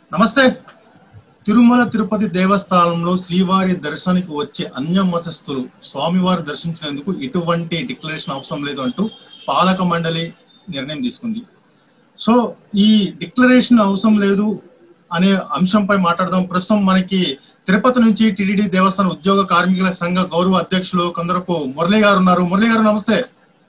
నమస్తే తిరుమల తిరుపతి దేవస్థానంలో శ్రీవారి దర్శనానికి వచ్చే అన్య మతస్థులు స్వామివారి దర్శించినందుకు ఎటువంటి డిక్లరేషన్ అవసరం లేదు అంటూ పాలక మండలి నిర్ణయం తీసుకుంది సో ఈ డిక్లరేషన్ అవసరం లేదు అనే అంశంపై మాట్లాడదాం ప్రస్తుతం మనకి తిరుపతి నుంచి టిడిడి దేవస్థానం ఉద్యోగ కార్మికుల సంఘ గౌరవ అధ్యక్షులు కొందరకు మురళి గారు ఉన్నారు మురళి గారు నమస్తే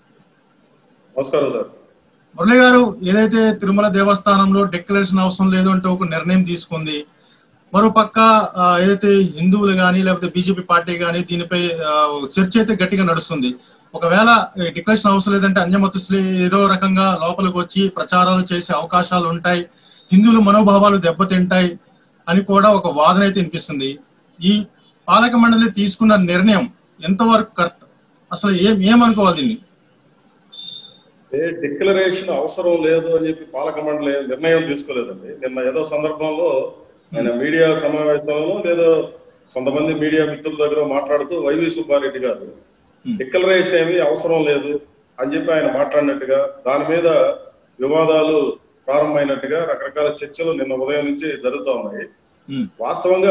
నమస్కారం సార్ మురళి గారు ఏదైతే తిరుమల దేవస్థానంలో డిక్లరేషన్ అవసరం లేదు అంటూ ఒక నిర్ణయం తీసుకుంది మరో పక్క ఆ, ఏదైతే హిందువులు కానీ లేకపోతే బీజేపీ పార్టీ కానీ దీనిపై ఆ, చర్చ అయితే గట్టిగా నడుస్తుంది ఒకవేళ ఈ డిక్లరేషన్ అవసరం లేదంటే అన్యమతస్తులు ఏదో రకంగా లోపలికి వచ్చి ప్రచారాలు చేసే అవకాశాలు ఉంటాయి హిందువుల మనోభావాలు దెబ్బతింటాయి అని కూడా ఒక వాదన అయితే వినిపిస్తుంది ఈ పాలక మండలి తీసుకున్న నిర్ణయం ఎంతవరకు కరెక్ట్ అసలు ఏం ఏమనుకోవాలి దీన్ని ఏ డిక్లరేషన్ అవసరం లేదు అని చెప్పి పాలక మండలి నిర్ణయం తీసుకోలేదండి నిన్న ఏదో సందర్భంలో ఆయన మీడియా సమావేశంలో లేదో కొంతమంది మీడియా మిత్రుల దగ్గర మాట్లాడుతూ వైవి సుబ్బారెడ్డి గారు Hmm. డిక్లరేషన్ ఏమి అవసరం లేదు అని చెప్పి ఆయన మాట్లాడినట్టుగా దాని మీద వివాదాలు ప్రారంభమైనట్టుగా రకరకాల చర్చలు నిన్న ఉదయం నుంచి జరుగుతూ ఉన్నాయి ఉమ్, వాస్తవంగా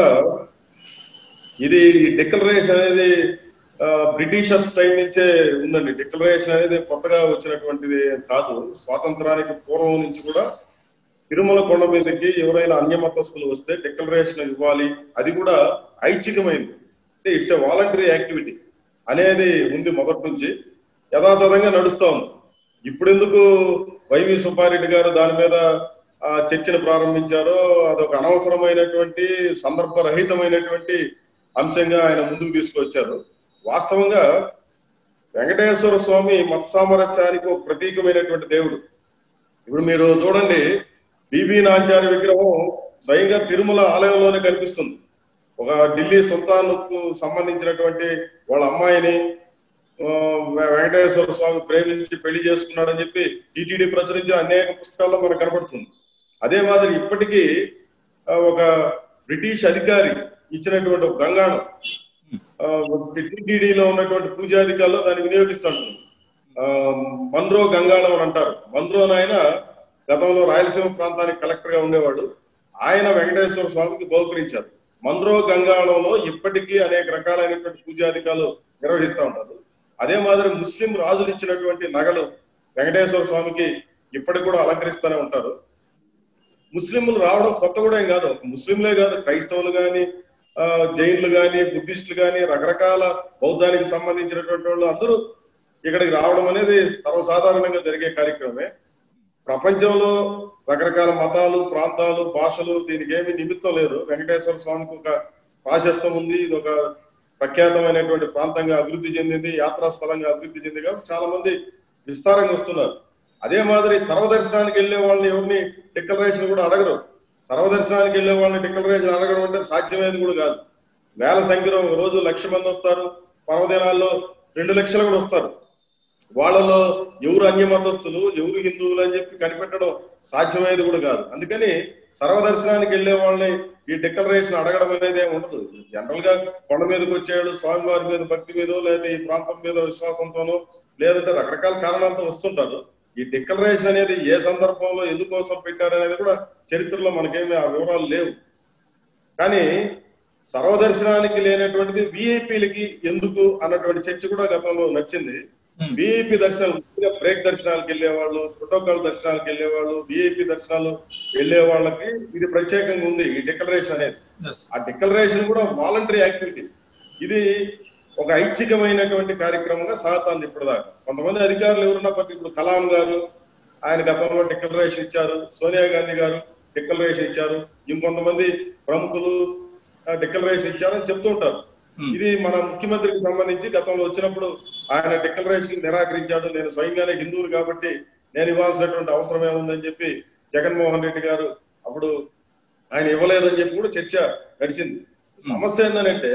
ఇది డిక్లరేషన్ అనేది ఆ, బ్రిటిషర్స్ టైం నుంచే ఉందండి డిక్లరేషన్ అనేది కొత్తగా వచ్చినటువంటిది కాదు స్వాతంత్రానికి పూర్వం నుంచి కూడా తిరుమల కొండ మీదకి ఎవరైనా అన్యమతస్తులు వస్తే డిక్లరేషన్ ఇవ్వాలి అది కూడా ఐచ్ఛికమైంది అంటే ఇట్స్ ఏ వాలంటరీ యాక్టివిటీ అనేది ఉంది మొదటి నుంచి యథాతథంగా నడుస్తా ఉంది ఇప్పుడు ఎందుకు వైవి సుబ్బారెడ్డి గారు దాని మీద ఆ, చర్చను ప్రారంభించారో అదొక అనవసరమైనటువంటి సందర్భరహితమైనటువంటి అంశంగా ఆయన ముందుకు తీసుకొచ్చారు వాస్తవంగా వెంకటేశ్వర స్వామి మత సామరస్యానికి ఒక ప్రతీకమైనటువంటి దేవుడు ఇప్పుడు మీరు చూడండి బీబీ నాంచారి విగ్రహం స్వయంగా తిరుమల ఆలయంలోనే కనిపిస్తుంది ఒక ఢిల్లీ సుల్తాన్కు సంబంధించినటువంటి వాళ్ళ అమ్మాయిని ఆ, వె- వెంకటేశ్వర స్వామి ప్రేమించి పెళ్లి చేసుకున్నాడని చెప్పి టీటీడీ ప్రచురించిన అనేక పుస్తకాల్లో మనకు కనబడుతుంది అదే మాదిరి ఇప్పటికీ ఆ, ఒక బ్రిటిష్ అధికారి ఇచ్చినటువంటి ఒక గంగాణం టీటీడీలో ఉన్నటువంటి పూజాధికారులు దాన్ని వినియోగిస్తుంటారు ఆ, మన్రో గంగాళం అని అంటారు మన్రో ఆయన గతంలో రాయలసీమ ప్రాంతానికి కలెక్టర్ గా ఉండేవాడు ఆయన వెంకటేశ్వర స్వామికి బహుకరించారు మన్రో గంగాళంలో ఇప్పటికీ అనేక రకాలైనటువంటి పూజాధికారులు నిర్వహిస్తూ ఉంటారు అదే మాదిరి ముస్లిం రాజులు ఇచ్చినటువంటి నగలు వెంకటేశ్వర స్వామికి ఇప్పటికి కూడా అలంకరిస్తూనే ఉంటారు ముస్లింలు రావడం కొత్త కూడా ఏం కాదు ముస్లింలే కాదు క్రైస్తవులు గాని ఆ, జైన్లు గాని బుద్ధిస్టులు గాని రకరకాల బౌద్ధానికి సంబంధించినటువంటి వాళ్ళు అందరూ ఇక్కడికి రావడం అనేది సర్వసాధారణంగా జరిగే కార్యక్రమమే ప్రపంచంలో రకరకాల మతాలు ప్రాంతాలు భాషలు దీనికి ఏమీ నిమిత్తం లేదు వెంకటేశ్వర స్వామికి ఒక ప్రాశస్తం ఉంది ఇది ఒక ప్రఖ్యాతమైనటువంటి ప్రాంతంగా అభివృద్ధి చెందింది యాత్రా స్థలంగా అభివృద్ధి చెందింది కాబట్టి చాలా మంది విస్తారంగా వస్తున్నారు అదే మాదిరి సర్వదర్శనానికి వెళ్ళే వాళ్ళని ఎవరిని డిక్లరేషన్ కూడా అడగరు సర్వదర్శనానికి వెళ్ళే వాళ్ళని డిక్లరేషన్ అడగడం అంటే సాధ్యమేది కూడా కాదు వేల సంఖ్యలో ఒక రోజు లక్ష మంది వస్తారు పర్వదినాల్లో రెండు లక్షలు కూడా వస్తారు వాళ్ళలో ఎవరు అన్యమతస్తులు ఎవరు హిందువులు అని చెప్పి కనిపెట్టడం సాధ్యమయ్యేది కూడా కాదు అందుకని సర్వదర్శనానికి వెళ్ళే వాళ్ళని ఈ డిక్లరేషన్ అడగడం అనేది ఏమి ఉండదు జనరల్ గా కొండ మీదకి వచ్చేవాళ్ళు స్వామివారి మీద భక్తి మీదో లేదా ఈ ప్రాంతం మీద విశ్వాసంతోనో లేదంటే రకరకాల కారణాలతో వస్తుంటారు ఈ డిక్లరేషన్ అనేది ఏ సందర్భంలో ఎందుకోసం పెట్టారనేది కూడా చరిత్రలో మనకేమి ఆ వివరాలు లేవు కానీ సర్వదర్శనానికి లేనటువంటిది విఐపీలకి ఎందుకు అన్నటువంటి చర్చ కూడా గతంలో నచ్చింది ఉమ్, విఐపి దర్శనాలు ముఖ్యంగా బ్రేక్ దర్శనాలకు వెళ్ళేవాళ్ళు ప్రోటోకాల్ దర్శనాలకు వెళ్ళేవాళ్ళు విఐపి దర్శనాలు వెళ్ళే వాళ్ళకి ఇది ప్రత్యేకంగా ఉంది ఈ డిక్లరేషన్ అనేది yes. ఆ డిక్లరేషన్ కూడా వాలంటరీ యాక్టివిటీ ఇది ఒక ఐచ్ఛికమైనటువంటి కార్యక్రమంగా సాగుతాంది ఇప్పటిదాకా కొంతమంది అధికారులు ఎవరున్నప్పటికీ ఇప్పుడు కలాం గారు ఆయన గతంలో డిక్లరేషన్ ఇచ్చారు సోనియా గాంధీ గారు డిక్లరేషన్ ఇచ్చారు ఇంకొంతమంది ప్రముఖులు డిక్లరేషన్ ఇచ్చారని చెప్తూ ఉంటారు ఉమ్, ఇది మన ముఖ్యమంత్రికి సంబంధించి గతంలో వచ్చినప్పుడు ఆయన డిక్లరేషన్ నిరాకరించాడు నేను స్వయంగానే హిందువులు కాబట్టి నేను ఇవ్వాల్సినటువంటి అవసరం ఏముందని చెప్పి జగన్మోహన్ రెడ్డి గారు అప్పుడు ఆయన ఇవ్వలేదని చెప్పి కూడా చర్చ నడిచింది సమస్య ఏంటంటే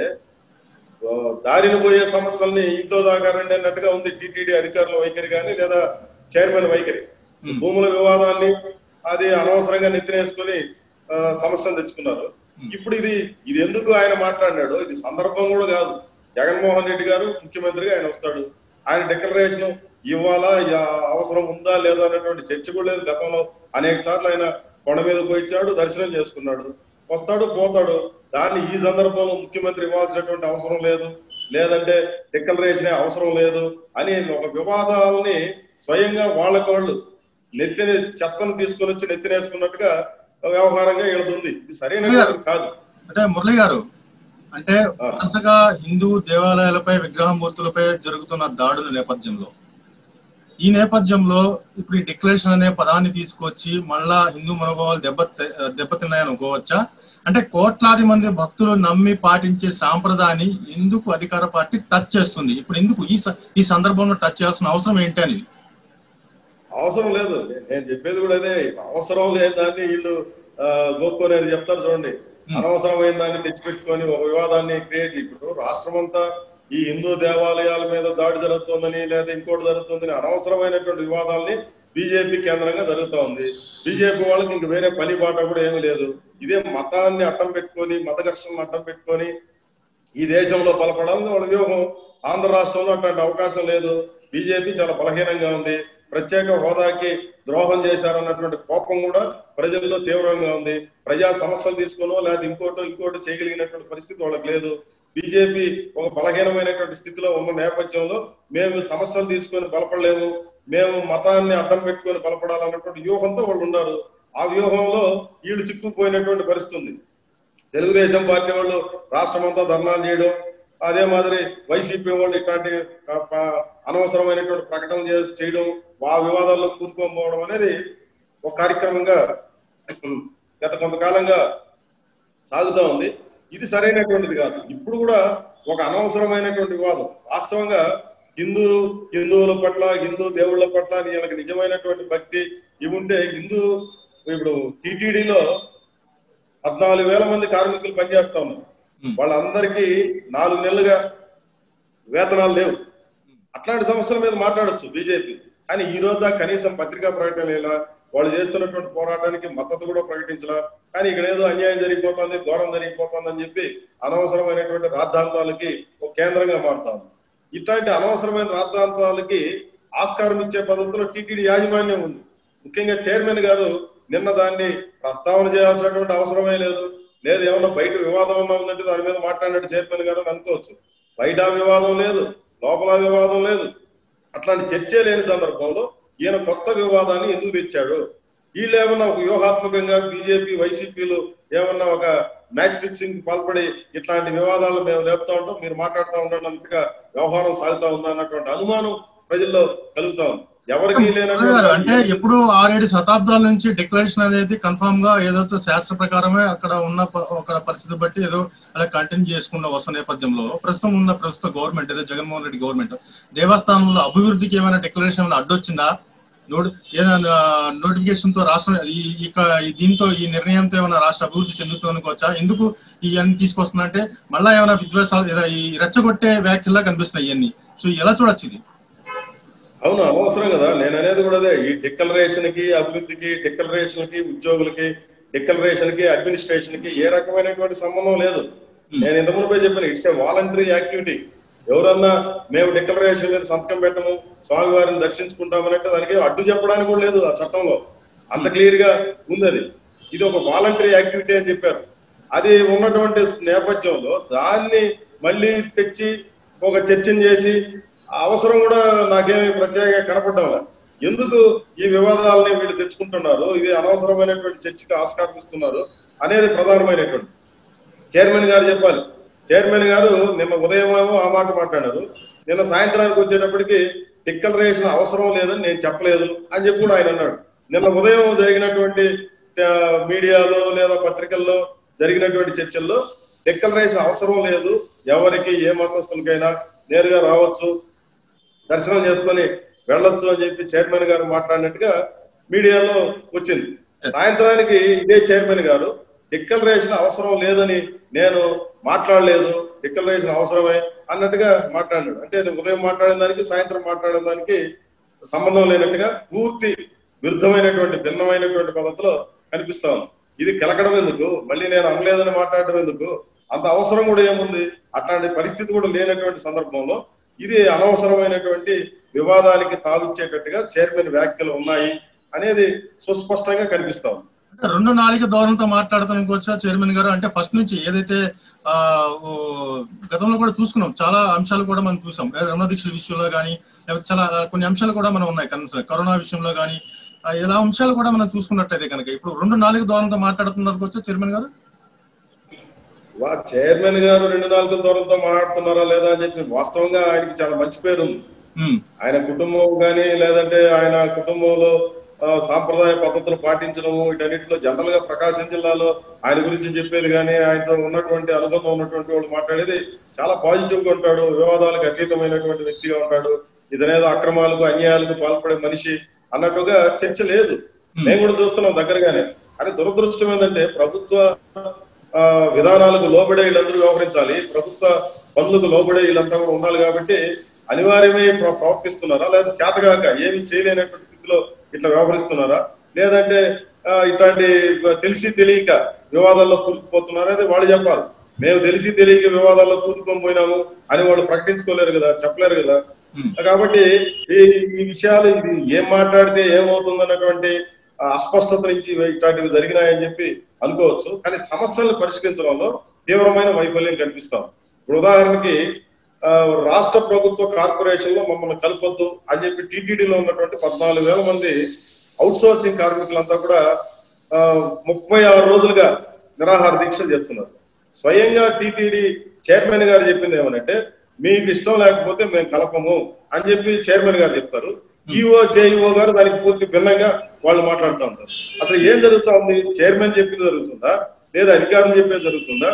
ఆ, దారిని పోయే సమస్యల్ని ఇంట్లో దాకా రండి అన్నట్టుగా ఉంది టిటిడి అధికారుల వైఖరి కానీ లేదా చైర్మన్ వైఖరి ఉమ్, భూముల వివాదాన్ని అది అనవసరంగా నెత్తినేసుకొని ఆ, సమస్యను తెచ్చుకున్నారు ఇప్పుడు ఇది ఇది ఎందుకు ఆయన మాట్లాడినాడు ఇది సందర్భం కూడా కాదు జగన్మోహన్ రెడ్డి గారు ముఖ్యమంత్రిగా ఆయన వస్తాడు ఆయన డిక్లరేషన్ ఇవ్వాలా యా- అవసరం ఉందా లేదా అనేటువంటి చర్చ కూడా లేదు గతంలో అనేక సార్లు ఆయన కొండ మీద పోయిచ్చాడు దర్శనం చేసుకున్నాడు వస్తాడు పోతాడు దాన్ని ఈ సందర్భంలో ముఖ్యమంత్రి ఇవ్వాల్సినటువంటి అవసరం లేదు లేదంటే డిక్లరేషన్ అవసరం లేదు అని ఒక వివాదాలని స్వయంగా వాళ్ళకోళ్ళు నెత్తిని చెత్తను తీసుకొని వచ్చి నెత్తినేసుకున్నట్టుగా వ్యవహారంగా వీళ్ళది ఇది సరైన కాదు అంటే మురళి గారు అంటే వరుసగా హిందూ దేవాలయాలపై విగ్రహమూర్తులపై జరుగుతున్న దాడుల నేపథ్యంలో ఈ నేపథ్యంలో ఇప్పుడు ఈ డిక్లరేషన్ అనే పదాన్ని తీసుకొచ్చి మళ్ళా హిందూ మనోభావాలు దెబ్బ దెబ్బతిన్నాయని అనుకోవచ్చా అంటే కోట్లాది మంది భక్తులు నమ్మి పాటించే సాంప్రదాయాన్ని ఎందుకు అధికార పార్టీ టచ్ చేస్తుంది ఇప్పుడు ఎందుకు ఈ ఈ సందర్భంలో టచ్ చేయాల్సిన అవసరం ఏంటి అని అవసరం లేదు నేను చెప్పేది కూడా అదే అవసరం లేని దాన్ని వీళ్ళు గోక్కోనేది చెప్తారు చూడండి అనవసరమైన దాన్ని తెచ్చిపెట్టుకొని ఒక వివాదాన్ని క్రియేట్ ఇప్పుడు రాష్ట్రం అంతా ఈ హిందూ దేవాలయాల మీద దాడి జరుగుతుందని లేదా ఇంకోటి జరుగుతుందని అనవసరమైనటువంటి వివాదాలని బీజేపీ కేంద్రంగా జరుగుతా ఉంది బీజేపీ వాళ్ళకి ఇంక వేరే పని బాట కూడా ఏమీ లేదు ఇదే మతాన్ని అడ్డం పెట్టుకొని మత ఘర్షణను అడ్డం పెట్టుకొని ఈ దేశంలో బలపడాలని వాళ్ళ వ్యూహం ఆంధ్ర రాష్ట్రంలో అట్లాంటి అవకాశం లేదు బీజేపీ చాలా బలహీనంగా ఉంది ప్రత్యేక హోదాకి ద్రోహం చేశారన్నటువంటి కోపం కూడా ప్రజల్లో తీవ్రంగా ఉంది ప్రజా సమస్యలు తీసుకోనో లేదా ఇంకోటో ఇంకోటి చేయగలిగినటువంటి పరిస్థితి వాళ్ళకి లేదు బీజేపీ ఒక బలహీనమైనటువంటి స్థితిలో ఉన్న నేపథ్యంలో మేము సమస్యలు తీసుకొని బలపడలేము మేము మతాన్ని అడ్డం పెట్టుకొని బలపడాలన్నటువంటి వ్యూహంతో వాళ్ళు ఉన్నారు ఆ వ్యూహంలో వీళ్ళు చిక్కుపోయినటువంటి పరిస్థితి ఉంది తెలుగుదేశం పార్టీ వాళ్ళు రాష్ట్రం అంతా ధర్నాలు చేయడం అదే మాదిరి వైసీపీ వాళ్ళు ఇట్లాంటి అనవసరమైనటువంటి ప్రకటన చేయడం ఆ వివాదాల్లో కూరుకోకపోవడం అనేది ఒక కార్యక్రమంగా గత కొంతకాలంగా సాగుతూ ఉంది ఇది సరైనటువంటిది కాదు ఇప్పుడు కూడా ఒక అనవసరమైనటువంటి వివాదం వాస్తవంగా హిందూ హిందువుల పట్ల హిందూ దేవుళ్ళ పట్ల వీళ్ళకి నిజమైనటువంటి భక్తి ఇవి ఉంటే హిందూ ఇప్పుడు టిటిడిలో పద్నాలుగు వేల మంది కార్మికులు పనిచేస్తా ఉన్నారు వాళ్ళందరికీ నాలుగు నెలలుగా వేతనాలు లేవు అట్లాంటి సమస్యల మీద మాట్లాడొచ్చు బీజేపీ కానీ ఈ రోజు కనీసం పత్రికా ప్రకటన ఇలా వాళ్ళు చేస్తున్నటువంటి పోరాటానికి మద్దతు కూడా ప్రకటించలా కానీ ఇక్కడ ఏదో అన్యాయం జరిగిపోతుంది ఘోరం జరిగిపోతుంది అని చెప్పి అనవసరమైనటువంటి రాద్ధాంతాలకి ఒక కేంద్రంగా మారుతాము ఇట్లాంటి అనవసరమైన రాద్ధాంతాలకి ఆస్కారం ఇచ్చే పద్ధతిలో టీటీడీ యాజమాన్యం ఉంది ముఖ్యంగా చైర్మన్ గారు నిన్న దాన్ని ప్రస్తావన చేయాల్సినటువంటి అవసరమే లేదు లేదు ఏమన్నా బయట వివాదం ఉన్నా ఉందంటే దాని మీద మాట్లాడినట్టు చైర్మన్ గారు అనుకోవచ్చు బయట వివాదం లేదు లోపల వివాదం లేదు అట్లాంటి చర్చే లేని సందర్భంలో ఈయన కొత్త వివాదాన్ని ఎందుకు తెచ్చాడు వీళ్ళు ఏమన్నా ఒక వ్యూహాత్మకంగా బీజేపీ వైసీపీలు ఏమన్నా ఒక మ్యాచ్ ఫిక్సింగ్ పాల్పడి ఇట్లాంటి వివాదాలు మేము లేపుతా ఉంటాం మీరు మాట్లాడుతూ ఉండడంతగా వ్యవహారం సాగుతా ఉందా అన్నటువంటి అనుమానం ప్రజల్లో కలుగుతా ఉంది ఎవరికి అంటే ఎప్పుడు ఆరేడు శతాబ్దాల నుంచి డిక్లరేషన్ అనేది కన్ఫర్మ్ గా ఏదైతే శాస్త్ర ప్రకారమే అక్కడ ఉన్న ఒక పరిస్థితి బట్టి ఏదో అలా కంటిన్యూ చేసుకున్న వస్తున్న నేపథ్యంలో ప్రస్తుతం ఉన్న ప్రస్తుత గవర్నమెంట్ ఏదో జగన్మోహన్ రెడ్డి గవర్నమెంట్ దేవస్థానంలో అభివృద్ధికి ఏమైనా డిక్లరేషన్ అడ్డొచ్చిందా నోటి ఏదైనా నోటిఫికేషన్ తో రాష్ట్రం ఇక దీంతో ఈ నిర్ణయంతో ఏమైనా రాష్ట్ర అభివృద్ధి చెందుతూ అనుకోవచ్చా ఎందుకు ఇవన్నీ తీసుకొస్తుందంటే మళ్ళా ఏమైనా విద్వేషాలు ఈ రెచ్చగొట్టే వ్యాఖ్యల్లా కనిపిస్తున్నాయి ఇవన్నీ సో ఎలా చూడొచ్చు ఇది అవును అనవసరం కదా నేను అనేది కూడా అదే ఈ డిక్లరేషన్ కి అభివృద్ధికి డిక్లరేషన్ కి ఉద్యోగులకి డిక్లరేషన్ కి అడ్మినిస్ట్రేషన్ కి ఏ రకమైనటువంటి సంబంధం లేదు నేను ఇంత ముందు చెప్పాను ఇట్స్ ఏ వాలంటరీ యాక్టివిటీ ఎవరన్నా మేము డిక్లరేషన్ మీద సంతకం పెట్టము స్వామివారిని దర్శించుకుంటామనంటే దానికి అడ్డు చెప్పడానికి కూడా లేదు ఆ చట్టంలో అంత క్లియర్ గా ఉంది అది ఇది ఒక వాలంటరీ యాక్టివిటీ అని చెప్పారు అది ఉన్నటువంటి నేపథ్యంలో దాన్ని మళ్ళీ తెచ్చి ఒక చర్చను చేసి అవసరం కూడా నాకేమి ప్రత్యేకంగా కనపడడం ఎందుకు ఈ వివాదాలని వీళ్ళు తెచ్చుకుంటున్నారు ఇది అనవసరమైనటువంటి చర్చకి ఆస్కారం ఇస్తున్నారు అనేది ప్రధానమైనటువంటి చైర్మన్ గారు చెప్పాలి చైర్మన్ గారు నిన్న ఉదయం ఆ మాట మాట్లాడారు నిన్న సాయంత్రానికి వచ్చేటప్పటికి డిక్లరేషన్ అవసరం లేదని నేను చెప్పలేదు అని చెప్పి కూడా ఆయన అన్నాడు నిన్న ఉదయం జరిగినటువంటి మీడియాలో లేదా పత్రికల్లో జరిగినటువంటి చర్చల్లో డిక్లరేషన్ అవసరం లేదు ఎవరికి ఏ మతస్థులకైనా నేరుగా రావచ్చు దర్శనం చేసుకొని వెళ్ళొచ్చు అని చెప్పి చైర్మన్ గారు మాట్లాడినట్టుగా మీడియాలో వచ్చింది సాయంత్రానికి ఇదే చైర్మన్ గారు డిక్లరేషన్ అవసరం లేదని నేను మాట్లాడలేదు డిక్లరేషన్ అవసరమే అన్నట్టుగా మాట్లాడాడు అంటే ఉదయం మాట్లాడిన దానికి సాయంత్రం మాట్లాడిన దానికి సంబంధం లేనట్టుగా పూర్తి విరుద్ధమైనటువంటి భిన్నమైనటువంటి పద్ధతిలో కనిపిస్తా ఉంది ఇది కెలకడం ఎందుకు మళ్ళీ నేను అనలేదని మాట్లాడడం ఎందుకు అంత అవసరం కూడా ఏముంది అట్లాంటి పరిస్థితి కూడా లేనటువంటి సందర్భంలో ఇది అనవసరమైనటువంటి వివాదానికి తావిచ్చేటట్టుగా చైర్మన్ వ్యాఖ్యలు ఉన్నాయి అనేది సుస్పష్టంగా కనిపిస్తా ఉంది అంటే రెండు నాలుగు ధోరణితో మాట్లాడతానికి వచ్చా చైర్మన్ గారు అంటే ఫస్ట్ నుంచి ఏదైతే ఆ ఓ, గతంలో కూడా చూసుకున్నాం చాలా అంశాలు కూడా మనం చూసాం లేదా రమణ దీక్షల విషయంలో కానీ లేకపోతే చాలా కొన్ని అంశాలు కూడా మనం ఉన్నాయి కనీసం కరోనా విషయంలో కానీ ఇలా అంశాలు కూడా మనం చూసుకున్నట్టయితే కనుక ఇప్పుడు రెండు నాలుగు ధోరణితో మాట్లాడుతున్నారు వచ్చా చైర్మన్ గారు వా చైర్మన్ గారు రెండు నాలుగు దూరంతో మాట్లాడుతున్నారా లేదా అని చెప్పి వాస్తవంగా ఆయనకి చాలా మంచి పేరు ఉంది ఉమ్, ఆయన కుటుంబం కానీ లేదంటే ఆయన కుటుంబంలో ఆ, సాంప్రదాయ పద్ధతులు పాటించడము వీటన్నిటిలో జనరల్ గా ప్రకాశం జిల్లాలో ఆయన గురించి చెప్పేది కానీ ఆయనతో ఉన్నటువంటి అనుబంధం ఉన్నటువంటి వాళ్ళు మాట్లాడేది చాలా పాజిటివ్ గా ఉంటాడు వివాదాలకు అతీతమైనటువంటి వ్యక్తిగా ఉంటాడు ఇతనేదో అక్రమాలకు అన్యాయాలకు పాల్పడే మనిషి అన్నట్టుగా చర్చ లేదు మేము కూడా చూస్తున్నాం దగ్గరగానే కానీ దురదృష్టం ఏంటంటే ప్రభుత్వ ఆ, విధానాలకు లోబడే వీళ్ళందరూ వ్యవహరించాలి ప్రభుత్వ పనులకు లోబడే వీళ్ళంతా కూడా ఉండాలి కాబట్టి అనివార్యమై ప్ర- ప్రవర్తిస్తున్నారా లేదా చేతగాక ఏమి చేయలేనటువంటి స్థితిలో ఇట్లా వ్యవహరిస్తున్నారా లేదంటే ఆ, ఇట్లాంటి తెలిసి తెలియక వివాదాల్లో కూరుకుపోతున్నారా అనేది వాళ్ళు చెప్పాలి మేము తెలిసి తెలియక వివాదాల్లో కూరుకొని పోయినాము అని వాళ్ళు ప్రకటించుకోలేరు కదా చెప్పలేరు కదా ఉమ్, కాబట్టి ఈ ఈ విషయాలు ఇది ఏం మాట్లాడితే ఏమవుతుంది అన్నటువంటి ఆ అస్పష్టత నుంచి ఇవి ఇట్లాంటివి జరిగినాయని చెప్పి అనుకోవచ్చు కానీ సమస్యలను పరిష్కరించడంలో తీవ్రమైన వైఫల్యం కనిపిస్తాం ఇప్పుడు ఉదాహరణకి ఆ, రాష్ట్ర ప్రభుత్వ కార్పొరేషన్ లో మమ్మల్ని కలపొద్దు అని చెప్పి టీటీడీలో ఉన్నటువంటి పద్నాలుగు వేల మంది అవుట్ సోర్సింగ్ కార్మికులంతా కూడా ఆ, ముప్పై ఆరు రోజులుగా నిరాహార దీక్ష చేస్తున్నారు స్వయంగా టీటీడీ చైర్మన్ గారు చెప్పింది ఏమనంటే మీకు ఇష్టం లేకపోతే మేము కలపము అని చెప్పి చైర్మన్ గారు చెప్తారు ఈఓ జేఈఓ గారు దానికి పూర్తి భిన్నంగా వాళ్ళు మాట్లాడుతూ ఉంటారు అసలు ఏం జరుగుతా ఉంది చైర్మన్ చెప్పింది జరుగుతుందా లేదా అధికారులు చెప్పేది జరుగుతుందా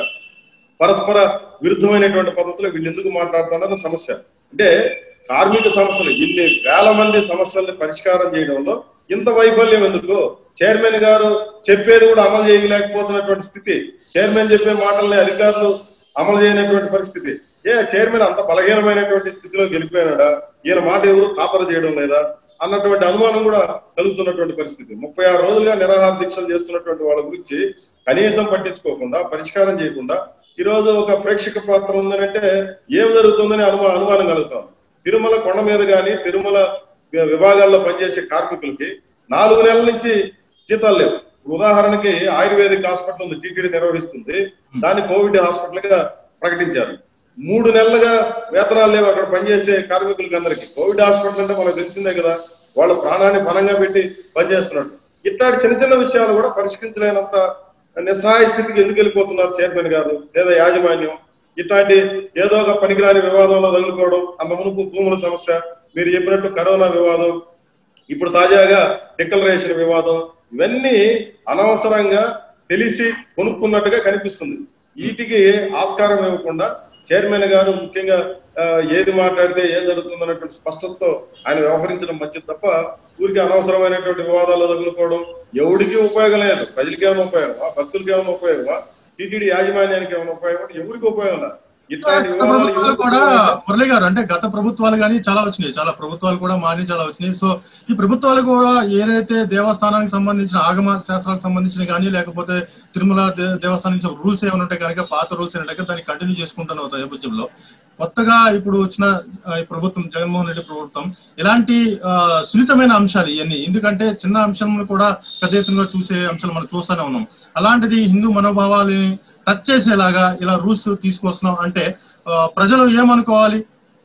పరస్పర విరుద్ధమైనటువంటి పద్ధతిలో వీళ్ళు ఎందుకు మాట్లాడుతున్నారు సమస్య అంటే కార్మిక సమస్యలు ఇన్ని వేల మంది సమస్యల్ని పరిష్కారం చేయడంలో ఇంత వైఫల్యం ఎందుకు చైర్మన్ గారు చెప్పేది కూడా అమలు చేయలేకపోతున్నటువంటి స్థితి చైర్మన్ చెప్పే మాటల్ని అధికారులు అమలు చేయనటువంటి పరిస్థితి ఏ చైర్మన్ అంత బలహీనమైనటువంటి స్థితిలో గెలిపోయినాడా ఈయన మాట ఎవరు ఖాతరు చేయడం లేదా అన్నటువంటి అనుమానం కూడా కలుగుతున్నటువంటి పరిస్థితి ముప్పై ఆరు రోజులుగా నిరాహార దీక్షలు చేస్తున్నటువంటి వాళ్ళ గురించి కనీసం పట్టించుకోకుండా పరిష్కారం చేయకుండా ఈ రోజు ఒక ప్రేక్షక పాత్ర ఉందనంటే ఏం జరుగుతుందని అనుమా అనుమానం కలుగుతాం తిరుమల కొండ మీద గాని తిరుమల విభాగాల్లో పనిచేసే కార్మికులకి నాలుగు నెలల నుంచి జీతాలు లేవు ఉదాహరణకి ఆయుర్వేదిక్ హాస్పిటల్ ఉంది టీటీడీ నిర్వహిస్తుంది దాన్ని కోవిడ్ హాస్పిటల్ గా ప్రకటించారు మూడు నెలలుగా వేతనాలు లేవు అక్కడ పనిచేసే కార్మికులకి అందరికి కోవిడ్ హాస్పిటల్ అంటే మనకు తెలిసిందే కదా వాళ్ళ ప్రాణాన్ని బలంగా పెట్టి పనిచేస్తున్నట్టు ఇట్లాంటి చిన్న చిన్న విషయాలు కూడా పరిష్కరించలేనంత నిస్సహాయ స్థితికి ఎందుకు వెళ్ళిపోతున్నారు చైర్మన్ గారు లేదా యాజమాన్యం ఇట్లాంటి ఏదో ఒక పనికిరాని వివాదంలో తగులుకోవడం అంత మునుపు భూముల సమస్య మీరు చెప్పినట్టు కరోనా వివాదం ఇప్పుడు తాజాగా డిక్లరేషన్ వివాదం ఇవన్నీ అనవసరంగా తెలిసి కొనుక్కున్నట్టుగా కనిపిస్తుంది వీటికి ఆస్కారం ఇవ్వకుండా చైర్మన్ గారు ముఖ్యంగా ఆ, ఏది మాట్లాడితే ఏం జరుగుతుంది అన్నటువంటి స్పష్టతతో ఆయన వ్యవహరించడం మంచిది తప్ప ఊరికి అనవసరమైనటువంటి వివాదాలు తగులుకోవడం ఎవరికి ఉపయోగం లేదు ప్రజలకి ఏమైనా ఉపయోగమా భక్తులకి ఏమైనా ఉపయోగమా టీటీడీ యాజమాన్యానికి ఏమైనా ఉపయోగం ఎవరికి ఉపయోగం లేదు ఇట్లాంటి గత వివాదాలు ప్రభుత్వాలు ఎవరికి కూడా ఉపయోగం లేదు? మురళి గారు అంటే గత ప్రభుత్వాలు కానీ చాలా వచ్చినాయి చాలా ప్రభుత్వాలు కూడా మాని చాలా వచ్చినాయి సో ఈ ప్రభుత్వాలు కూడా ఏదైతే దేవస్థానానికి సంబంధించిన ఆగమ శాస్త్రాలకు సంబంధించిన కానీ లేకపోతే తిరుమల దే- దేవస్థానం రూల్స్ ఏమైనా ఉంటే కనుక పాత రూల్స్ ఏంటంటే దాన్ని కంటిన్యూ చేసుకుంటున్న నేపథ్యంలో కొత్తగా ఇప్పుడు వచ్చిన ఆ, ఈ ప్రభుత్వం జగన్మోహన్ రెడ్డి ప్రభుత్వం ఇలాంటి ఆ, సున్నితమైన అంశాలు ఇవన్నీ ఎందుకంటే చిన్న అంశాలను కూడా పెద్ద ఎత్తున చూసే అంశాలు మనం చూస్తూనే ఉన్నాం అలాంటిది హిందూ మనోభావాలని టచ్ చేసేలాగా ఇలా రూల్స్ తీసుకొస్తున్నాం అంటే ఆ, ప్రజలు ఏమనుకోవాలి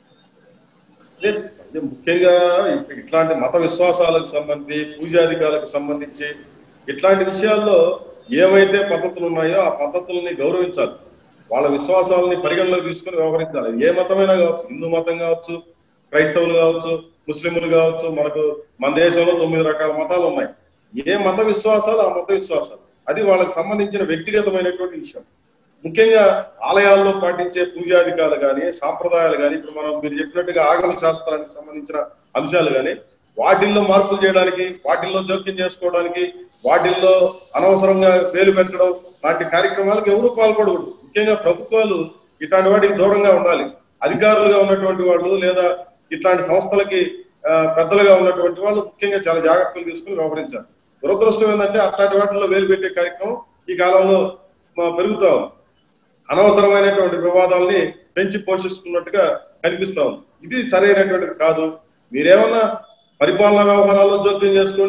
అంటే అంటే ముఖ్యంగా ఇ- ఇట్లాంటి మత విశ్వాసాలకు సంబంధించి పూజాధికారులకు సంబంధించి ఇట్లాంటి విషయాల్లో ఏమైతే పద్ధతులు ఉన్నాయో ఆ పద్ధతుల్ని గౌరవించాలి వాళ్ళ విశ్వాసాలని పరిగణలోకి తీసుకొని వ్యవహరించాలి ఏ మతమైనా కావచ్చు హిందూ మతం కావచ్చు క్రైస్తవులు కావచ్చు ముస్లింలు కావచ్చు మనకు మన దేశంలో తొమ్మిది రకాల మతాలు ఉన్నాయి ఏ మత విశ్వాసాలు ఆ మత విశ్వాసాలు అది వాళ్ళకి సంబంధించిన వ్యక్తిగతమైనటువంటి విషయం ముఖ్యంగా ఆలయాల్లో పాటించే పూజాధికారులు కానీ సాంప్రదాయాలు కానీ ఇప్పుడు మనం మీరు చెప్పినట్టుగా ఆగమ శాస్త్రానికి సంబంధించిన అంశాలు కానీ వాటిల్లో మార్పులు చేయడానికి వాటిల్లో జోక్యం చేసుకోవడానికి వాటిల్లో అనవసరంగా వేలు పెట్టడం లాంటి కార్యక్రమాలకు ఎవరు పాల్పడకూడదు ముఖ్యంగా ప్రభుత్వాలు ఇట్లాంటి వాటికి దూరంగా ఉండాలి అధికారులుగా ఉన్నటువంటి వాళ్ళు లేదా ఇట్లాంటి సంస్థలకి ఆ, పెద్దలుగా ఉన్నటువంటి వాళ్ళు ముఖ్యంగా చాలా జాగ్రత్తలు తీసుకుని వ్యవహరించాలి దురదృష్టం ఏంటంటే అట్లాంటి వాటిల్లో వేలు పెట్టే కార్యక్రమం ఈ కాలంలో మా, పెరుగుతా ఉంది అనవసరమైనటువంటి వివాదాల్ని పెంచి పోషిస్తున్నట్టుగా కనిపిస్తా ఉంది ఇది సరైనటువంటిది కాదు మీరేమన్నా పరిపాలనా వ్యవహారాల్లో జోక్యం చేసుకోండి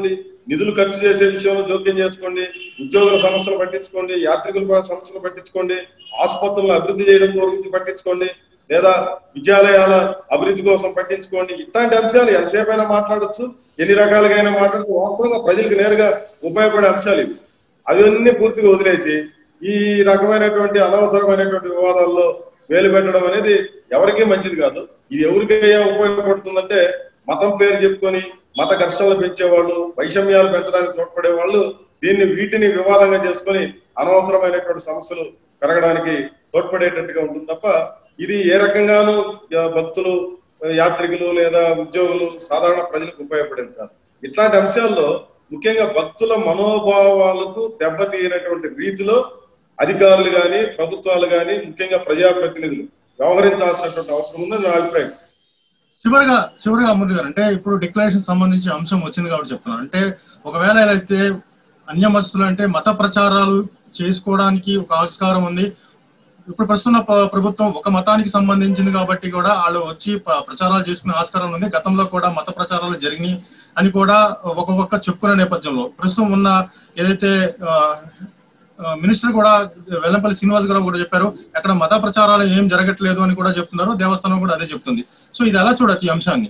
నిధులు ఖర్చు చేసే విషయంలో జోక్యం చేసుకోండి ఉద్యోగుల సమస్యలు పట్టించుకోండి యాత్రికుల సమస్యలు పట్టించుకోండి ఆసుపత్రులను అభివృద్ధి చేయడం గురించి పట్టించుకోండి లేదా విద్యాలయాల అభివృద్ధి కోసం పట్టించుకోండి ఇట్లాంటి అంశాలు ఎంతసేపైనా మాట్లాడొచ్చు ఎన్ని రకాలుగా అయినా మాట్లాడచ్చు వాస్తవంగా ప్రజలకు నేరుగా ఉపయోగపడే అంశాలు ఇవి అవన్నీ పూర్తిగా వదిలేసి ఈ రకమైనటువంటి అనవసరమైనటువంటి వివాదాల్లో వేలు పెట్టడం అనేది ఎవరికీ మంచిది కాదు ఇది ఎవరికైనా ఉపయోగపడుతుందంటే మతం పేరు చెప్పుకొని మత ఘర్షణలు పెంచేవాళ్ళు వైషమ్యాలు పెంచడానికి తోడ్పడే వాళ్ళు దీన్ని వీటిని వివాదంగా చేసుకొని అనవసరమైనటువంటి సమస్యలు పెరగడానికి తోడ్పడేటట్టుగా ఉంటుంది తప్ప ఇది ఏ రకంగానూ ఆ, భక్తులు ఆ, యాత్రికులు లేదా ఉద్యోగులు సాధారణ ప్రజలకు ఉపయోగపడేది కాదు ఇట్లాంటి అంశాల్లో ముఖ్యంగా భక్తుల మనోభావాలకు దెబ్బతీయనటువంటి రీతిలో అధికారులు గాని ప్రభుత్వాలు గాని ముఖ్యంగా ప్రజాప్రతినిధులు వ్యవహరించాల్సినటువంటి అవసరం ఉందని నా అభిప్రాయం చివరిగా చివరిగా అమృత్ గారు అంటే ఇప్పుడు డిక్లరేషన్ సంబంధించి అంశం వచ్చింది కాబట్టి చెప్తున్నాను అంటే ఒకవేళ అయితే అన్యమస్తులు అంటే మత ప్రచారాలు చేసుకోవడానికి ఒక ఆస్కారం ఉంది ఇప్పుడు ప్రస్తుత ప- ప్రభుత్వం ఒక మతానికి సంబంధించింది కాబట్టి కూడా వాళ్ళు వచ్చి ప- ప్రచారాలు చేసుకునే ఆస్కారం ఉంది గతంలో కూడా మత ప్రచారాలు జరిగినాయి అని కూడా ఒక్కొక్క చెప్పుకునే నేపథ్యంలో ప్రస్తుతం ఉన్న ఏదైతే ఆ, ఆ, మినిస్టర్ కూడా వెల్లంపల్లి శ్రీనివాస్ గారు కూడా చెప్పారు అక్కడ మత ప్రచారాలు ఏం జరగట్లేదు అని కూడా చెప్తున్నారు దేవస్థానం కూడా అదే చెప్తుంది సో ఇది ఎలా చూడొచ్చు ఈ అంశాన్ని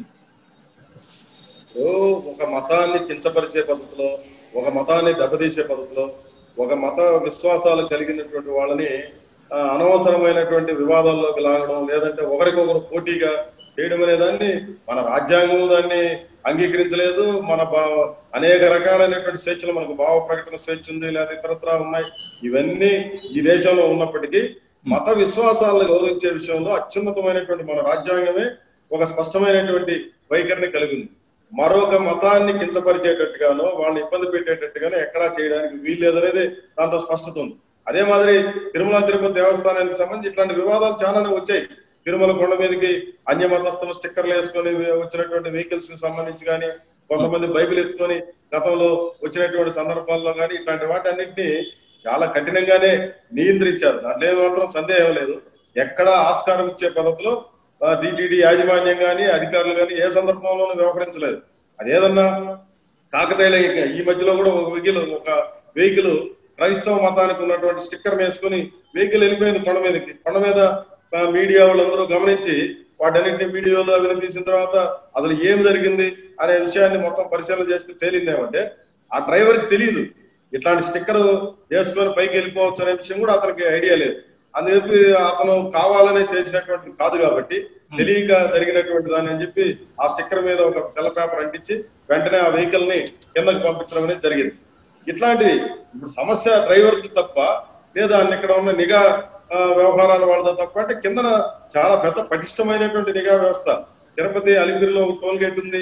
ఓ ఒక మతాన్ని కించపరిచే పద్ధతిలో ఒక మతాన్ని దెబ్బతీసే పద్ధతిలో ఒక మత విశ్వాసాలు కలిగినటువంటి వాళ్ళని ఆ, అనవసరమైనటువంటి వివాదాల్లోకి లాగడం లేదంటే ఒకరికొకరు పోటీగా చేయడం అనే దాన్ని మన రాజ్యాంగం దాన్ని అంగీకరించలేదు మన భావ అనేక రకాలైనటువంటి స్వేచ్ఛలు మనకు భావ ప్రకటన స్వేచ్ఛ ఉంది లేదా ఇతరత్రా ఉన్నాయి ఇవన్నీ ఈ దేశంలో ఉన్నప్పటికీ మత విశ్వాసాలను గౌరవించే విషయంలో అత్యున్నతమైనటువంటి మన రాజ్యాంగమే ఒక స్పష్టమైనటువంటి వైఖరిని కలిగి ఉంది మరొక మతాన్ని కించపరిచేటట్టుగానో వాళ్ళని ఇబ్బంది పెట్టేటట్టుగానో ఎక్కడా చేయడానికి వీల్లేదనేది దాంతో స్పష్టత ఉంది అదే మాదిరి తిరుమల తిరుపతి దేవస్థానానికి సంబంధించి ఇట్లాంటి వివాదాలు చాలానే వచ్చాయి తిరుమల కొండ మీదకి అన్య మతస్థులు స్టిక్కర్లు వేసుకొని వచ్చినటువంటి వెహికల్స్ కి సంబంధించి కానీ కొంతమంది బైబిల్ ఎత్తుకొని గతంలో వచ్చినటువంటి సందర్భాల్లో కానీ ఇట్లాంటి వాటి అన్నింటినీ చాలా కఠినంగానే నియంత్రించారు దాంట్లో ఏమాత్రం సందేహం లేదు ఎక్కడ ఆస్కారం ఇచ్చే పద్ధతిలో టిటిడి యాజమాన్యం కానీ అధికారులు కానీ ఏ సందర్భంలోనూ వ్యవహరించలేదు అదేదన్నా కాకతీయుల ఈ మధ్యలో కూడా ఒక వెహికల్ ఒక వెహికల్ క్రైస్తవ మతానికి ఉన్నటువంటి స్టిక్కర్ వేసుకుని వెహికల్ వెళ్ళిపోయింది కొండ మీదకి కొండ మీద ఆ, మీడియా వాళ్ళందరూ గమనించి వాటన్నింటినీ వీడియోలో అవన్నీ తీసిన తర్వాత అసలు ఏం జరిగింది అనే విషయాన్ని మొత్తం పరిశీలన చేస్తే తేలింది ఏమంటే ఆ డ్రైవర్ కి తెలియదు ఇట్లాంటి స్టిక్కర్ వేసుకొని పైకి వెళ్ళిపోవచ్చు అనే విషయం కూడా అతనికి ఐడియా లేదు అందుకే అతను కావాలనే చేసినటువంటి కాదు కాబట్టి తెలియక జరిగినటువంటి దాన్ని అని చెప్పి ఆ స్టిక్కర్ మీద ఒక తెల్ల పేపర్ అంటించి వెంటనే ఆ వెహికల్ ని కిందకి పంపించడం అనేది జరిగింది ఇట్లాంటివి ఇప్పుడు సమస్య డ్రైవర్ కి తప్ప లేదా అన్ని ఇక్కడ ఉన్న నిఘా ఆ, వ్యవహారాల వాళ్ళతో తప్ప అంటే కిందన చాలా పెద్ద పటిష్టమైనటువంటి నిఘా వ్యవస్థ తిరుపతి అలిపిరిలో ఒక టోల్ గేట్ ఉంది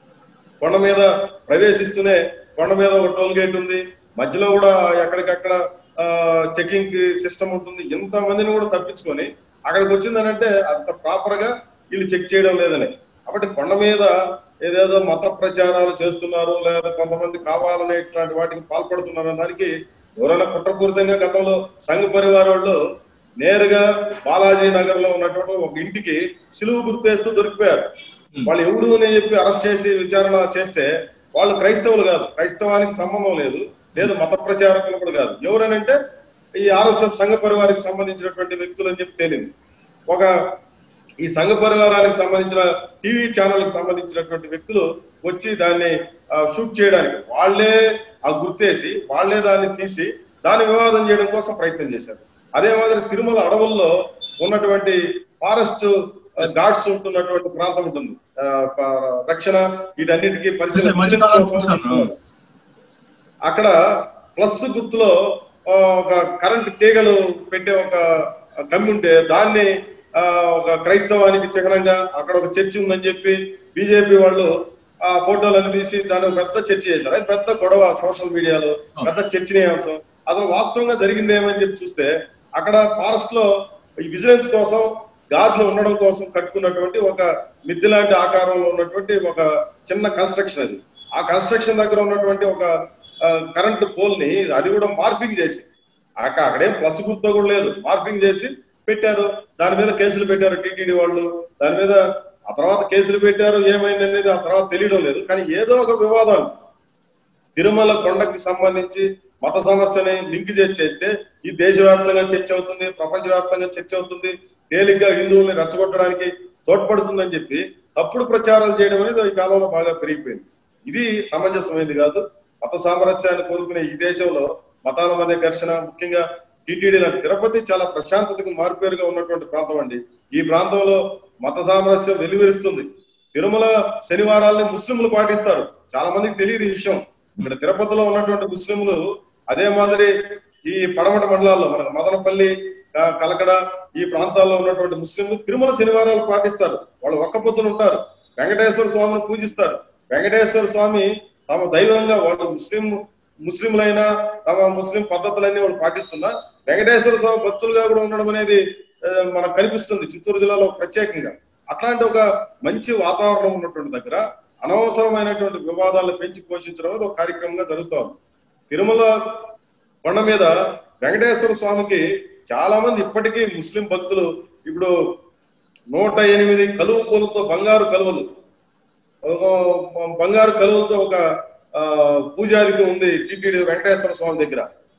కొండ మీద ప్రవేశిస్తూనే కొండ మీద ఒక టోల్ గేట్ ఉంది మధ్యలో కూడా ఎక్కడికక్కడ చెకింగ్ సిస్టమ్ ఉంటుంది ఇంత మందిని కూడా తప్పించుకొని అక్కడికి వచ్చిందనంటే అంత ప్రాపర్ గా వీళ్ళు చెక్ చేయడం లేదని కాబట్టి కొండ మీద ఏదేదో మత ప్రచారాలు చేస్తున్నారు లేదా కొంతమంది కావాలనే ఇట్లాంటి వాటికి పాల్పడుతున్నారు అన్న దానికి ఎవరైనా కుట్రపూరితంగా గతంలో సంఘ పరివార వాళ్ళు నేరుగా బాలాజీ నగర్ లో ఉన్నటువంటి ఒక ఇంటికి సిలువు గుర్తేస్తూ దొరికిపోయారు వాళ్ళు ఎవరు అని చెప్పి అరెస్ట్ చేసి విచారణ చేస్తే వాళ్ళు క్రైస్తవులు కాదు క్రైస్తవానికి సంబంధం లేదు లేదు మత ప్రచారకులు కూడా కాదు ఎవరనంటే ఈ ఆర్ఎస్ఎస్ సంఘ పరివారికి సంబంధించినటువంటి వ్యక్తులు అని చెప్పి తేలింది ఒక ఈ సంఘ పరివారానికి సంబంధించిన టీవీ ఛానల్ కి సంబంధించినటువంటి వ్యక్తులు వచ్చి దాన్ని ఆ, షూట్ చేయడానికి వాళ్ళే ఆ గుర్తేసి వాళ్ళే దాన్ని తీసి దాన్ని వివాదం చేయడం కోసం ప్రయత్నం చేశారు అదే మాదిరి తిరుమల అడవుల్లో ఉన్నటువంటి ఫారెస్ట్ గార్డ్స్ ఉంటున్నటువంటి ప్రాంతం ఉంటుంది ఆ, ప- రక్షణ వీటన్నిటికీ పరిశీలన మధ్యకాలంలో కోసం చూశాను. అక్కడ ప్లస్ గుర్తులో ఆ, ఒక కరెంట్ తీగలు పెట్టే ఒక కమ్మి ఉంటే దాన్ని ఆ, ఒక క్రైస్తవానికి చిహ్నంగా అక్కడ ఒక చర్చి ఉందని చెప్పి బీజేపీ వాళ్ళు ఆ ఫోటోలను తీసి దాన్ని ఒక పెద్ద చర్చ చేశారు అది పెద్ద గొడవ సోషల్ మీడియాలో పెద్ద చర్చనీయాంశం అసలు వాస్తవంగా జరిగింది ఏమని చెప్పి చూస్తే అక్కడ ఫారెస్ట్ లో ఈ విజిలెన్స్ కోసం గార్డులు ఉండడం కోసం కట్టుకున్నటువంటి ఒక మిద్దె లాంటి ఆకారంలో ఉన్నటువంటి ఒక చిన్న కన్స్ట్రక్షన్ అది ఆ కన్స్ట్రక్షన్ దగ్గర ఉన్నటువంటి ఒక కరెంట్ పోల్ ని అది కూడా మార్పింగ్ చేసి అక్కడ అక్కడేం ప్లస్ గుర్తు కూడా లేదు మార్పింగ్ చేసి పెట్టారు దాని మీద కేసులు పెట్టారు టీటీడీ వాళ్ళు దాని మీద ఆ తర్వాత కేసులు పెట్టారు ఏమైంది అనేది ఆ తర్వాత తెలియడం లేదు కానీ ఏదో ఒక వివాదాలు తిరుమల కొండకి సంబంధించి మత సమస్యని లింక్ చేసి చేస్తే ఈ దేశవ్యాప్తంగా చర్చ అవుతుంది ప్రపంచవ్యాప్తంగా చర్చ అవుతుంది తేలిగ్గా హిందువుల్ని రెచ్చగొట్టడానికి తోడ్పడుతుందని చెప్పి తప్పుడు ప్రచారాలు చేయడం అనేది ఈ కాలంలో బాగా పెరిగిపోయింది ఇది సమంజసమైనది కాదు మత సామరస్యాన్ని కోరుకునే ఈ దేశంలో మతాల మధ్య ఘర్షణ ముఖ్యంగా టిటిడి లాంటి తిరుపతి చాలా ప్రశాంతతకు మార్పేరుగా ఉన్నటువంటి ప్రాంతం అండి ఈ ప్రాంతంలో మత సామరస్యం వెలువరిస్తుంది తిరుమల శనివారాల్ని ముస్లింలు పాటిస్తారు చాలా మందికి తెలియదు ఈ విషయం ఇక్కడ తిరుపతిలో ఉన్నటువంటి ముస్లింలు అదే మాదిరి ఈ పడమట మండలాల్లో మనకు మదనపల్లి ఆ, కలకడ ఈ ప్రాంతాల్లో ఉన్నటువంటి ముస్లింలు తిరుమల శనివారాలు పాటిస్తారు వాళ్ళు ఒక్క పొద్దున ఉంటారు వెంకటేశ్వర స్వామిని పూజిస్తారు వెంకటేశ్వర స్వామి తమ దైవంగా వాళ్ళు ముస్లిం ముస్లింలైనా తమ ముస్లిం పద్ధతులన్నీ వాళ్ళు పాటిస్తున్నా వెంకటేశ్వర స్వామి భక్తులుగా కూడా ఉండడం అనేది ఆ, మనకు కనిపిస్తుంది చిత్తూరు జిల్లాలో ప్రత్యేకంగా అట్లాంటి ఒక మంచి వాతావరణం ఉన్నటువంటి దగ్గర అనవసరమైనటువంటి వివాదాలను పెంచి పోషించడం అనేది ఒక కార్యక్రమంగా జరుగుతోంది తిరుమల కొండ మీద వెంకటేశ్వర స్వామికి చాలా మంది ఇప్పటికీ ముస్లిం భక్తులు ఇప్పుడు నూట ఎనిమిది కలువు పూలతో బంగారు కలువలు ఒక బంగారు కలువలతో ఒక ఆ, పూజాదికి ఉంది టిటిడి వెంకటేశ్వర స్వామి దగ్గర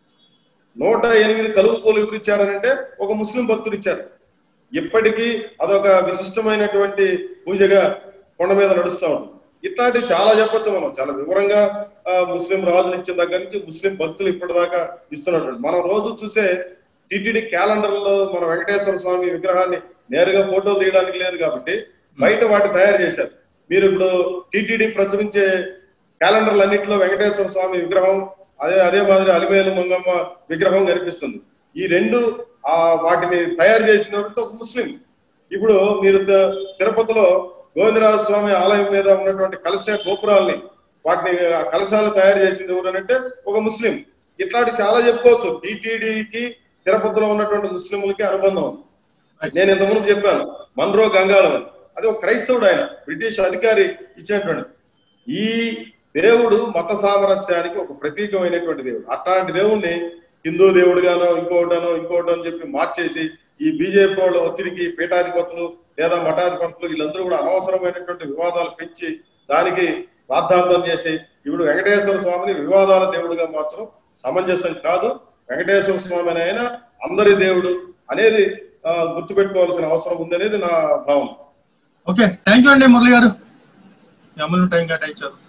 నూట ఎనిమిది కలువు పూలు ఎవరు ఇచ్చారనంటే ఒక ముస్లిం భక్తుడు ఇచ్చారు ఇప్పటికీ అదొక విశిష్టమైనటువంటి పూజగా కొండ మీద నడుస్తూ ఉంటుంది ఇట్లాంటివి చాలా చెప్పొచ్చు మనం చాలా వివరంగా ఆ, ముస్లిం రాజులు ఇచ్చిన దగ్గర నుంచి ముస్లిం భక్తులు ఇప్పటిదాకా ఇస్తున్నటువంటి మనం రోజు చూసే టిటిడి క్యాలెండర్ లో మన వెంకటేశ్వర స్వామి విగ్రహాన్ని నేరుగా ఫోటోలు తీయడానికి లేదు కాబట్టి బయట వాటి తయారు చేశారు మీరు ఇప్పుడు టిటిడి ప్రచురించే క్యాలెండర్లు అన్నింటిలో వెంకటేశ్వర స్వామి విగ్రహం అదే అదే మాదిరి అలిమేలు మంగమ్మ విగ్రహం కనిపిస్తుంది ఈ రెండు ఆ వాటిని తయారు చేసిన ఒక ముస్లిం ఇప్పుడు మీరు ద- తిరుపతిలో గోవిందరాజ స్వామి ఆలయం మీద ఉన్నటువంటి కలశ గోపురాల్ని వాటిని ఆ కలశాలు తయారు చేసింది ఎవరనంటే ఒక ముస్లిం ఇట్లాంటి చాలా చెప్పుకోవచ్చు టిటిడికి తిరుపతిలో ఉన్నటువంటి ముస్లింలకి అనుబంధం ఉంది నేను ఇంత ముందు చెప్పాను మన్రో గంగాళం అని. అది ఒక క్రైస్తవుడు ఆయన బ్రిటిష్ అధికారి ఇచ్చినటువంటి ఈ దేవుడు మత సామరస్యానికి ఒక ప్రతీకమైనటువంటి దేవుడు అట్లాంటి దేవుణ్ణి హిందూ దేవుడుగానో ఇంకోటనో ఇంకోటో అని చెప్పి మార్చేసి ఈ బీజేపీ వాళ్ళ ఒత్తిడికి పీఠాధిపతులు లేదా మఠాధిపతులు వీళ్ళందరూ కూడా అనవసరమైనటువంటి వివాదాలు పెంచి దానికి రాద్ధాంతం చేసి ఇప్పుడు వెంకటేశ్వర స్వామిని వివాదాల దేవుడిగా మార్చడం సమంజసం కాదు వెంకటేశ్వర స్వామి అని ఆయన అందరి దేవుడు అనేది ఆ, గుర్తుపెట్టుకోవాల్సిన అవసరం ఉంది అనేది నా భావన ఓకే థ్యాంక్ యూ అండి మురళి గారు మీ అమలు టైం కేటాయించారు